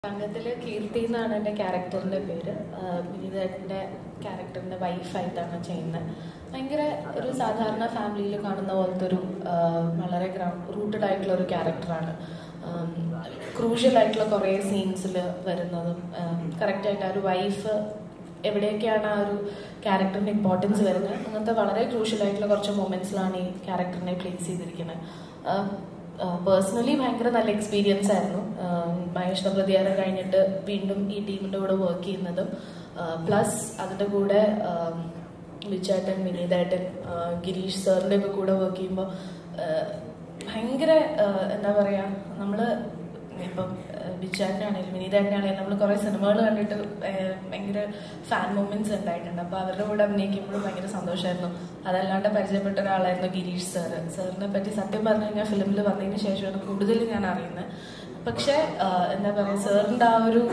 സംഘത്തില് കീർത്തി എന്നാണ് എൻ്റെ ക്യാരക്ടറിന്റെ പേര് വിനീതേട്ടൻ്റെ ക്യാരക്ടറിന്റെ വൈഫായിട്ടാണ് ചെയ്യുന്നത് ഭയങ്കര ഒരു സാധാരണ ഫാമിലിയിൽ കാണുന്ന പോലത്തെ ഒരു ആ, വളരെ റൂട്ടഡ് ആയിട്ടുള്ള ഒരു ക്യാരക്ടറാണ് ക്രൂഷ്യൽ ആയിട്ടുള്ള കുറേ സീൻസിൽ വരുന്നതും കറക്റ്റായിട്ട് ആ ഒരു വൈഫ് എവിടെയൊക്കെയാണ് ആ ഒരു ക്യാരക്ടറിന്റെ ഇമ്പോർട്ടൻസ് വരുന്നത് അങ്ങനത്തെ വളരെ ക്രൂഷ്യൽ ആയിട്ടുള്ള കുറച്ച് മൊമെന്റ്സിലാണ് ഈ ക്യാരക്ടറിനെ പ്ലേസ് ചെയ്തിരിക്കുന്നത് പേഴ്സണലി ഭയങ്കര നല്ല എക്സ്പീരിയൻസ് ആയിരുന്നു ആഹ് മഹേഷ് പ്രതികാരം കഴിഞ്ഞിട്ട് വീണ്ടും ഈ ടീമിന്റെ കൂടെ വർക്ക് ചെയ്യുന്നതും പ്ലസ് അതിന്റെ കൂടെ ആഹ് വിചേട്ടൻ വിനീതേട്ടൻ ആഹ് ഗിരീഷ് സാറിന്റെ ഒക്കെ കൂടെ വർക്ക് ചെയ്യുമ്പോൾ ഭയങ്കര ആഹ് എന്താ പറയാ നമ്മള് ഇപ്പം ബിച്ചാറ്റിനാണെങ്കിലും വിനീതേട്ടനാണെങ്കിലും നമ്മൾ കുറെ സിനിമകൾ കണ്ടിട്ട് ആഹ് ഭയങ്കര ഫാൻ മൂമെന്റ്സ് ഉണ്ടായിട്ടുണ്ട് അപ്പൊ അവരുടെ കൂടെ അഭിനയിക്കുമ്പോഴും ഭയങ്കര സന്തോഷമായിരുന്നു അതല്ലാണ്ട് പരിചയപ്പെട്ട ഒരാളായിരുന്നു ഗിരീഷ് സാറ് സാറിനെ പറ്റി സത്യം പറഞ്ഞു കഴിഞ്ഞാൽ ഫിലിമിൽ വന്നതിന് ശേഷമാണ് കൂടുതൽ ഞാൻ അറിയുന്നത് പക്ഷെ ആഹ് എന്താ പറയാ സാറിന്റെ ആ ഒരു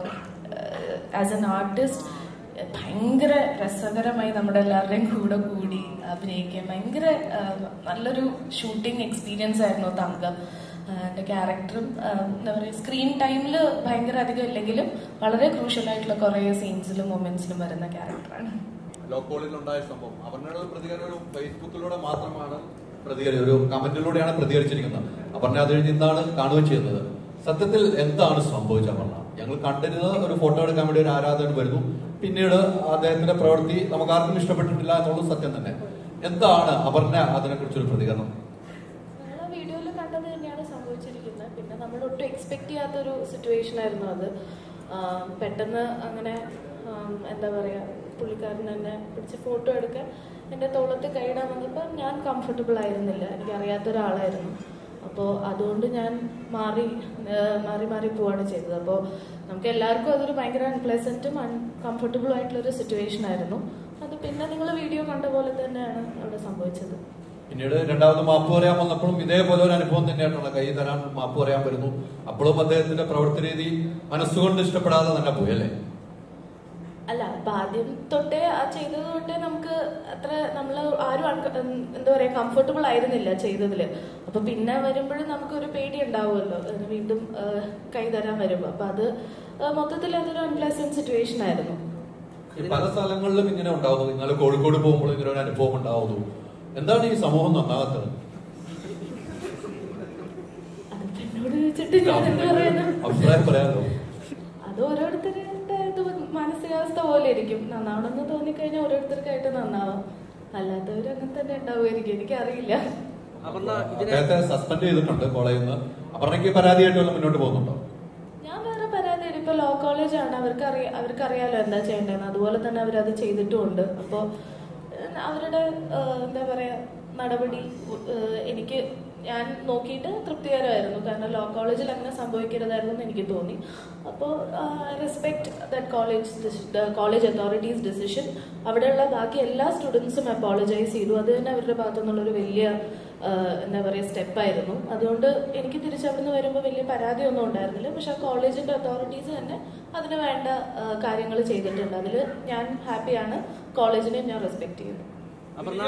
ആസ് എൻ ആർട്ടിസ്റ്റ് ഭയങ്കര രസകരമായി നമ്മുടെ എല്ലാവരുടെയും കൂടെ കൂടി അഭിനയിക്കാൻ ഭയങ്കര ആഹ് നല്ലൊരു ഷൂട്ടിംഗ് എക്സ്പീരിയൻസ് ആയിരുന്നു തങ്കം ആഹ് എൻ്റെ ക്യാരക്ടറും ആഹ് എന്താ പറയുക സ്ക്രീൻ ടൈമിൽ ഭയങ്കര അധികം ഇല്ലെങ്കിലും വളരെ ക്രൂഷ്യൽ ആയിട്ടുള്ള കുറേ സീൻസിലും മൊമെന്റ്സിലും വരുന്ന ക്യാരക്ടറാണ് ലോക്കോളിൽ ഉണ്ടായ സംഭവം അപർണയുടെ ഒരു പ്രതികരണം ഒരു ഫേസ്ബുക്കിലൂടെ മാത്രമാണ് പ്രതികരി ഒരു കമന്റിലൂടെയാണ് പ്രതികരിച്ചിരിക്കുന്നത് അപർണ അത് കഴിഞ്ഞ് ഇന്നാണ് കാണുകയും ചെയ്യുന്നത് സത്യത്തിൽ എന്താണ് സംഭവിച്ചത് അപർണ ഞങ്ങൾ കണ്ടിരുന്നത് ഒരു ഫോട്ടോ എടുക്കാൻ വേണ്ടി ഒരു ആരാധകൻ വരുന്നു പിന്നീട് അദ്ദേഹത്തിന്റെ പ്രവൃത്തി നമുക്ക് ആർക്കും ഇഷ്ടപ്പെട്ടിട്ടില്ല എന്നുള്ളത് സത്യം തന്നെ എന്താണ് അപർണ അതിനെക്കുറിച്ചൊരു പ്രതികരണം നിങ്ങൾ ആ വീഡിയോയിൽ കണ്ടത് തന്നെയാണ് സംഭവിച്ചിരിക്കുന്നത് പിന്നെ നമ്മൾ ഒട്ടും എക്സ്പെക്ട് ചെയ്യാത്തൊരു സിറ്റുവേഷൻ ആയിരുന്നു അത് ആം, പെട്ടെന്ന് അങ്ങനെ ആം, എന്താ പറയാ പുള്ളിക്കാരൻ എന്നെ പിടിച്ച് ഫോട്ടോ എടുക്കാൻ എൻ്റെ തോളത്ത് കൈയിടാൻ വന്നപ്പോൾ ഞാൻ കംഫർട്ടബിൾ ആയിരുന്നില്ല എനിക്ക് അറിയാത്ത ഒരാളായിരുന്നു അപ്പോൾ അതുകൊണ്ട് ഞാൻ മാറി ആ, മാറി മാറി പോവാണ് ചെയ്തത് അപ്പോൾ നമുക്ക് എല്ലാവർക്കും അതൊരു ഭയങ്കര അൺപ്ലസൻറ്റും അൺകംഫർട്ടബിളും ആയിട്ടുള്ളൊരു സിറ്റുവേഷൻ ആയിരുന്നു അത് പിന്നെ നിങ്ങൾ വീഡിയോ കണ്ട പോലെ തന്നെയാണ് അവിടെ സംഭവിച്ചത് പിന്നീട് രണ്ടാമത് മാപ്പ് പറയാൻ വന്നപ്പോഴും ഇതേപോലെ ഒരു അനുഭവം തന്നെയായിട്ടുള്ള കൈ തരാൻ മാപ്പ് പറയാൻ വരുന്നു അപ്പോഴും അദ്ദേഹത്തിന്റെ പ്രവൃത്തി രീതി മനസ്സുകൊണ്ട് ഇഷ്ടപ്പെടാതെ തന്നെ പോയി അല്ലേ അല്ല അപ്പൊ ആദ്യം തൊട്ടേ ആ ചെയ്തത് തൊട്ടേ നമുക്ക് അത്ര നമ്മൾ ആരും അൺക- ഉം, എന്താ പറയാ കംഫർട്ടബിൾ ആയിരുന്നില്ല ചെയ്തതില് അപ്പൊ പിന്നെ വരുമ്പോഴും നമുക്കൊരു പേടി ഉണ്ടാവുമല്ലോ അത് വീണ്ടും ആ, കൈ തരാൻ വരുമ്പോ അപ്പൊ അത് ആ, മൊത്തത്തിൽ അതൊരു അൺപ്ലസന്റ് സിറ്റുവേഷൻ ആയിരുന്നു ഈ പല സ്ഥലങ്ങളിലും ഇങ്ങനെ ഉണ്ടാവുന്നു നിങ്ങൾ കോഴിക്കോട് പോകുമ്പോൾ ഇങ്ങനെ ഒരു അനുഭവം ഉണ്ടാവുന്നു എന്താണ് ഈ സമൂഹം നന്നാകാത്തത് അതിപ്പോ എന്നോട് ചോദിച്ചിട്ട് ഞാൻ എന്താ പറയുന്നത് അഭിപ്രായം പറയാമല്ലോ അത് ഓരോരുത്തരുടെ ഇത് മാനസികാവസ്ഥ പോലെ ഇരിക്കും നന്നാവണമെന്ന് തോന്നിക്കഴിഞ്ഞാൽ ഓരോരുത്തർക്കായിട്ട് നന്നാവാം അല്ലാത്തവർ അങ്ങനെ തന്നെ ഉണ്ടാവുമായിരിക്കും എനിക്കറിയില്ല അപർണ ഇതിനെ അദ്ദേഹത്തെ സസ്പെൻഡ് ചെയ്തിട്ടുണ്ട് കോളേജിൽ നിന്ന് അപർണയ്ക്ക് പരാതിയായിട്ട് വല്ല മുന്നോട്ട് പോകുന്നുണ്ടോ ഞാൻ വേറെ പരാതി ഇപ്പൊ ലോ കോളേജാണ് അവർക്ക് അറിയാം അവർക്ക് അറിയാലോ എന്താ ചെയ്യേണ്ടതെന്ന് അതുപോലെ തന്നെ അവരത് ചെയ്തിട്ടുമുണ്ട് അപ്പോൾ അവരുടെ ഏഹ്, എന്താ പറയാ നടപടി ഏഹ്, എനിക്ക് ഞാൻ നോക്കിയിട്ട് തൃപ്തികരമായിരുന്നു കാരണം ലോ കോളേജിൽ അങ്ങനെ സംഭവിക്കരുതായിരുന്നു എന്ന് എനിക്ക് തോന്നി അപ്പോൾ respect that college college authorities decision അവിടെയുള്ള ബാക്കി എല്ലാ സ്റ്റുഡൻസും അപ്പോളജൈസ് ചെയ്തു അത് തന്നെ അവരുടെ ഭാഗത്തു നിന്നുള്ളൊരു വലിയ ആഹ് എന്താ പറയുക സ്റ്റെപ്പായിരുന്നു അതുകൊണ്ട് എനിക്ക് തിരിച്ചവിടുന്ന് വരുമ്പോൾ വലിയ പരാതിയൊന്നും ഉണ്ടായിരുന്നില്ല പക്ഷെ ആ കോളേജിന്റെ അതോറിറ്റീസ് തന്നെ അതിന് വേണ്ട കാര്യങ്ങൾ ചെയ്തിട്ടുണ്ട് അതിൽ ഞാൻ ഹാപ്പിയാണ് കോളേജിനെ ഞാൻ റെസ്പെക്ട് ചെയ്യുന്നു അപർണ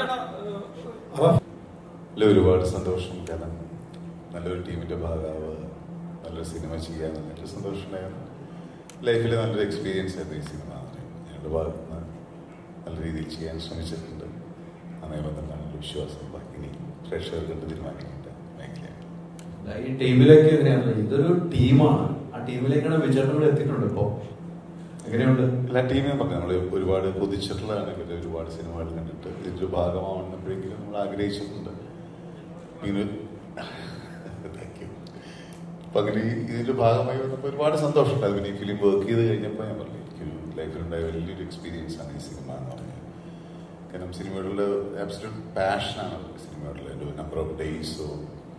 അല്ല ഒരുപാട് സന്തോഷം കാരണം നല്ലൊരു ടീമിന്റെ ഭാഗമാവുക നല്ലൊരു സിനിമ ചെയ്യാൻ നല്ല സന്തോഷമുണ്ടായിരുന്നു ലൈഫിൽ നല്ലൊരു എക്സ്പീരിയൻസ് ആയിരുന്നു ഈ സിനിമ ഞങ്ങളുടെ ഭാഗത്ത് നിന്ന് നല്ല രീതിയിൽ ചെയ്യാൻ ശ്രമിച്ചിട്ടുണ്ട് അതേപോലെ തന്നെ നല്ല വിശ്വാസം ബാക്കി ഇനി പ്രേക്ഷകർ കണ്ട് തീരുമാനിക്കേണ്ട മേഖലയാണ് ഈ ടീമിലേക്ക് എങ്ങനെയാണ് ഇതൊരു ടീമാണ് ആ ടീമിലേക്കാണ് വിചാരണം കൂടെ എത്തിയിട്ടുണ്ട് ഇപ്പോ എങ്ങനെയുണ്ട് എല്ലാ ടീമിനും പറഞ്ഞു നമ്മൾ ഒരുപാട് കൊതിച്ചിട്ടുള്ളതാണ് ഇവരുടെ ഒരുപാട് സിനിമകൾ കണ്ടിട്ട് ഇതിൻ്റെ ഒരു ഭാഗമാവണമെപ്പോഴെങ്കിലും നമ്മൾ ആഗ്രഹിച്ചിട്ടുണ്ട് ഇങ്ങനെ താങ്ക് യു അപ്പൊ അങ്ങനെ ഈ ഇതിന്റെ ഭാഗമായി വന്നപ്പോൾ ഒരുപാട് സന്തോഷമുണ്ടായി പിന്നെ ഈ ഫിലിം വർക്ക് ചെയ്ത് കഴിഞ്ഞപ്പോൾ ഞാൻ പറഞ്ഞു എനിക്കൊരു ലൈഫിലുണ്ടായ വലിയൊരു എക്സ്പീരിയൻസ് ആണ് ഈ സിനിമ എന്ന് പറഞ്ഞത് കാരണം സിനിമയോടുള്ള ആബ്സല്യൂട്ട് പാഷനാണ് സിനിമയോടുള്ള ഒരു നമ്പർ ഓഫ് ഡേയ്സോ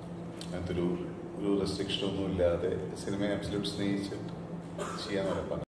അങ്ങനത്തെ ഒരു ഒരു റെസ്ട്രിക്ഷനൊന്നും ഇല്ലാതെ സിനിമയെ ആബ്സല്യൂട്ട് സ്നേഹിച്ചിട്ട് ചെയ്യാൻ പറയുമ്പോൾ